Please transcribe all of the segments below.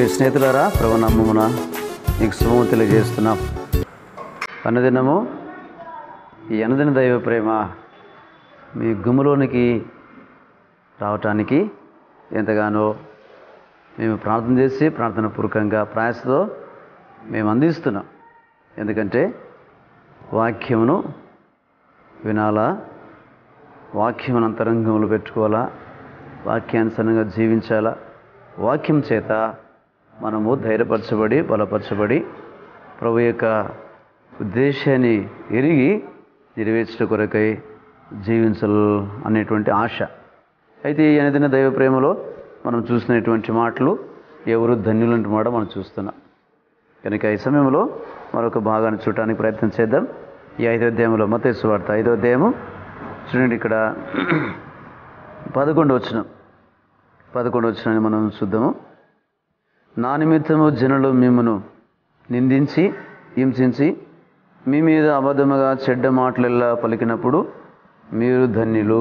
ప్రియ స్నేహితులారా ప్రభు నీకు శుభము తెలియజేస్తున్నాం అన్నదినము ఈ అనుదిన దైవ ప్రేమ మీ గుమ్ములోనికి రావటానికి ఎంతగానో మేము ప్రార్థన చేసి ప్రార్థన పూర్వకంగా ప్రయాసతో మేము అందిస్తున్నాం ఎందుకంటే వాక్యమును వినాలా వాక్యమును అంతరంగంలో పెట్టుకోవాలా వాక్యానుసరంగా జీవించాలా వాక్యం చేత మనము ధైర్యపరచబడి బలపరచబడి ప్రభు యొక్క ఉద్దేశాన్ని ఎరిగి నెరవేర్చడం కొరకై జీవించాల అనేటువంటి ఆశ అయితే ఈ అనుదిన దైవ ప్రేమలో మనం చూసినటువంటి మాటలు ఎవరు ధన్యులంటి మాట మనం చూస్తున్నాం కనుక ఈ సమయంలో మరొక భాగాన్ని చూడటానికి ప్రయత్నం చేద్దాం ఈ ఐదో అధ్యాయంలో మతేసు వార్త ఐదో అధ్యాయము చూడండి ఇక్కడ పదకొండు వచ్చిన పదకొండు వచ్చిన మనం చూద్దాము నా నిమిత్తము జనులు మిమ్మను నిందించి హింసించి మీ మీద అబద్ధముగా చెడ్డ మాటలెల్లా పలికినప్పుడు మీరు ధన్యులు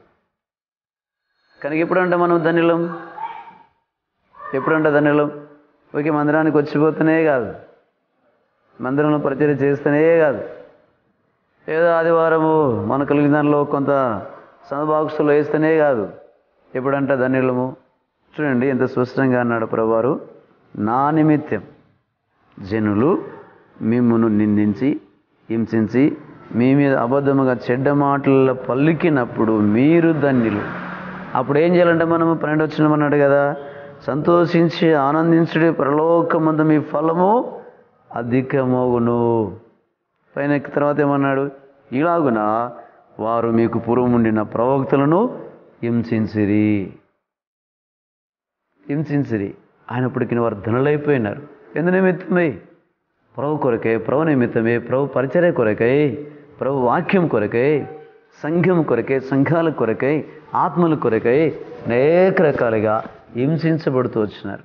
కనుక ఎప్పుడంటే మనం ధన్యులం ఎప్పుడంటే ధన్యులం ఓకే మందిరానికి వచ్చిపోతేనే కాదు మందిరంలో పరిచయం చేస్తేనే కాదు ఏదో ఆదివారము మన కలిగిన దానిలో కొంత సదబాక్సులు వేస్తేనే కాదు ఎప్పుడంటే ధన్యులము చూడండి ఎంత స్పష్టంగా అన్నాడు ప్రభువారు నా నిమిత్తం జనులు మిమ్మును నిందించి హింసించి మీ మీద అబద్ధముగా చెడ్డ మాటల పలికినప్పుడు మీరు ధన్యులు అప్పుడు ఏం చేయాలంటే మనము పన్నెండు వచ్చిన అన్నాడు కదా సంతోషించి ఆనందించుడి పరలోకమందు మీ ఫలము అధికమగును పైన ఎక్కిన తర్వాత ఏమన్నాడు ఇలాగున వారు మీకు పూర్వం ఉండిన ప్రవక్తలను హింసించిరి హింసించిరి ఆయనప్పటికి వారు ధనులైపోయినారు ఎందు నిమిత్తమై ప్రభు కొరకై ప్రభు నిమిత్తమే ప్రభు పరిచర్య కొరకై ప్రభు వాక్యం కొరకై సంఘం కొరకై సంఘాల కొరకై ఆత్మల కొరకై అనేక రకాలుగా హింసించబడుతూ వచ్చినారు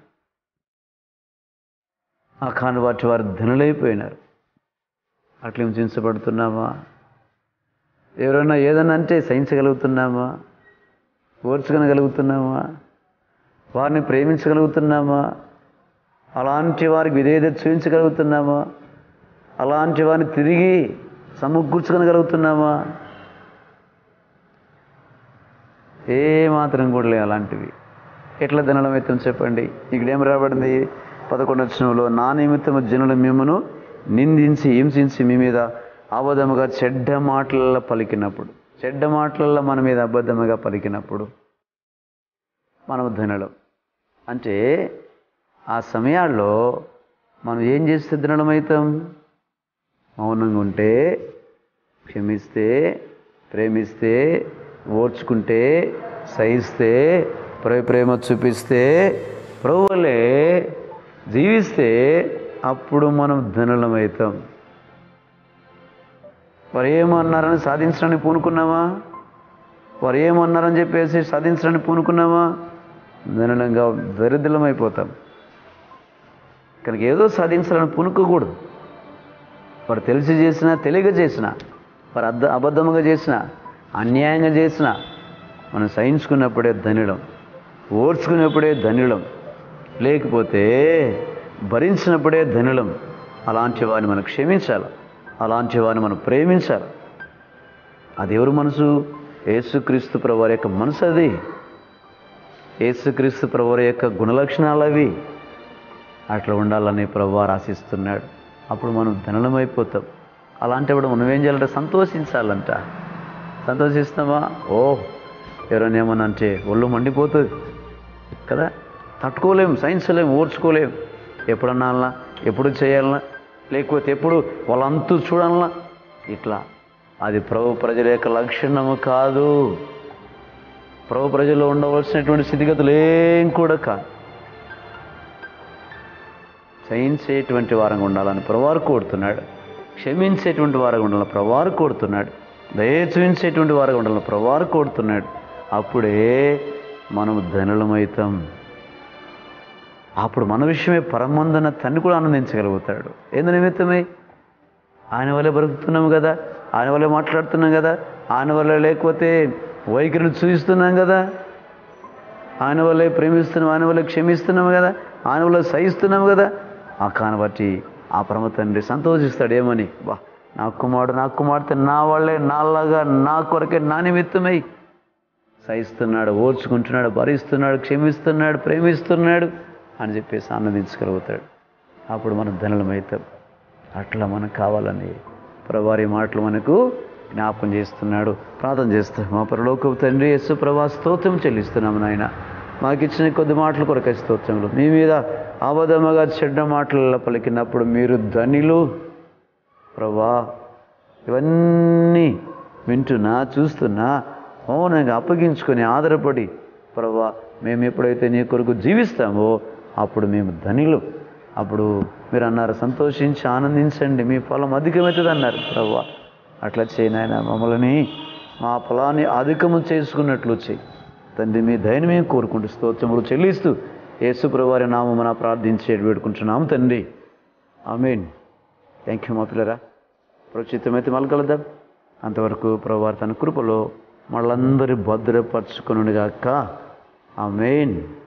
ఆ కాని వాటి వారు ధనులైపోయినారు అట్లా హింసించబడుతున్నామా ఎవరైనా ఏదన్నా అంటే సహించగలుగుతున్నామా ఓర్చుకొనగలుగుతున్నామా వారిని ప్రేమించగలుగుతున్నామా అలాంటి వారికి విధేయత చూపించగలుగుతున్నామా అలాంటి వారిని తిరిగి సమకూర్చుకొనగలుగుతున్నామా ఏ మాత్రం కూడా లేవు అలాంటివి ఎట్లా ధనలం ఎత్తం చెప్పండి ఇక్కడేం రాబడింది పదకొండు వచ్చినంలో నా నిమిత్తము జనులు మిమ్మను నిందించి హింసించి మీ మీద అబద్ధముగా చెడ్డ మాటలలో పలికినప్పుడు చెడ్డ మాటలలో మన మీద అబద్ధముగా పలికినప్పుడు మనము ధనులం అంటే ఆ సమయాల్లో మనం ఏం చేస్తే ధనులమవుతాం మౌనంగా ఉంటే క్షమిస్తే ప్రేమిస్తే ఓర్చుకుంటే సహిస్తే ప్రే ప్రేమ చూపిస్తే ప్రభువులే జీవిస్తే అప్పుడు మనం ధనులమవుతాం వారు ఏమన్నారని సాధించడానికి పూనుకున్నామా వారు ఏమన్నారని చెప్పేసి సాధించడానికి పూనుకున్నామా ధనులంగా దరిద్రమైపోతాం కనుక ఏదో సాధించాలని పూనుకోకూడదు వారు తెలిసి చేసినా తెలియక చేసినా వారు అద్ద అబద్ధముగా చేసినా అన్యాయంగా చేసినా మనం సహించుకున్నప్పుడే ధనులం ఓర్చుకున్నప్పుడే ధనులం లేకపోతే భరించినప్పుడే ధనులం అలాంటి వారిని మనం క్షమించాలి అలాంటి వారిని మనం ప్రేమించాలి అది ఎవరు మనసు యేసుక్రీస్తు ప్రభువారి యొక్క మనసు అది యేసుక్రీస్తు ప్రభువారి యొక్క గుణలక్షణాలు అవి అట్లా ఉండాలని ప్రభువారు ఆశిస్తున్నాడు అప్పుడు మనం ధనలమైపోతాం అలాంటప్పుడు మనం ఏం చేయాలంటే సంతోషించాలంట సంతోషిస్తామా ఓ ఎవరైనా ఏమన్నా అంటే ఒళ్ళు మండిపోతుంది కదా తట్టుకోలేం సహించలేం ఓర్చుకోలేం ఎప్పుడన్నా అన్నా, ఎప్పుడు చేయాలన్నా లేకపోతే ఎప్పుడు వాళ్ళంతూ చూడాలన్నా ఇట్లా అది ప్రభు ప్రజల యొక్క లక్షణము కాదు ప్రభు ప్రజల్లో ఉండవలసినటువంటి స్థితిగతులు ఏం కూడా కాదు సహించేటువంటి వారంగా ఉండాలని ప్రవారు కోరుతున్నాడు క్షమించేటువంటి వారంగా ఉండాలని ప్రవారు కోరుతున్నాడు దయ చూపించేటువంటి వారంగా ఉండాలని ప్రవారు కోరుతున్నాడు అప్పుడే మనము ధనులమవుతాం అప్పుడు మన విషయమే పరమందున తన్ని కూడా ఆనందించగలుగుతాడు ఎందు నిమిత్తమై ఆయన వల్లే బ్రతుకుతున్నాం కదా ఆయన వల్లే మాట్లాడుతున్నాం కదా ఆయన వల్ల లేకపోతే వైఖరిని చూపిస్తున్నాం కదా ఆయన వల్లే ప్రేమిస్తున్నాం ఆయన వల్లే క్షమిస్తున్నాం కదా ఆయనలో సహిస్తున్నాము కదా ఆ కాను బట్టి ఆ పరమ తండ్రి సంతోషిస్తాడు ఏమని బా నా కుమారుడు నా కుమార్తె నా వాళ్ళే నాలాగా నా కొరకే నా నిమిత్తమై సహిస్తున్నాడు ఓర్చుకుంటున్నాడు భరిస్తున్నాడు క్షమిస్తున్నాడు ప్రేమిస్తున్నాడు అని చెప్పేసి ఆనందించగలుగుతాడు అప్పుడు మనం ధనులమవుతాం అట్లా మనకు కావాలని ప్రభారి మాటలు మనకు జ్ఞాపకం చేస్తున్నాడు ప్రార్థన చేస్తాం మా పరలోకపు తండ్రి యస్సు ప్రభా స్తోత్రం చెల్లిస్తున్నాము నాయన మాకు ఇచ్చిన కొద్ది మాటల కొరకే స్తోత్రములు మీ మీద అబద్ధముగా చెడ్డ మాటలలో పలికినప్పుడు మీరు ధనిలు ప్రభా ఇవన్నీ వింటున్నా చూస్తున్నా మౌనంగా అప్పగించుకొని ఆధారపడి ప్రభా మేము ఎప్పుడైతే నీ కొరకు జీవిస్తామో అప్పుడు మేము ధనిలు అప్పుడు మీరు అన్నారు సంతోషించి ఆనందించండి మీ ఫలం అధికమవుతుంది అన్నారు ప్రభా అట్లా చేయనాయన మమ్మల్ని మా ఫలాన్ని అధికము చేసుకున్నట్లు చేయి తండ్రి మీ దయని మేము కోరుకుంటూ స్తోత్రములు చెల్లిస్తూ యేసు ప్రభువారి నామమున ప్రార్థించే వేడుకుంటున్నాము తండ్రి ఆమెన్ థ్యాంక్ యూ మా పిల్లరా ప్రచితమైతే మళ్ళీ కలుద్దాం అంతవరకు ప్రభువారు తన కృపలో మళ్ళందరి భద్రపరచుకునుగాక ఆమెన్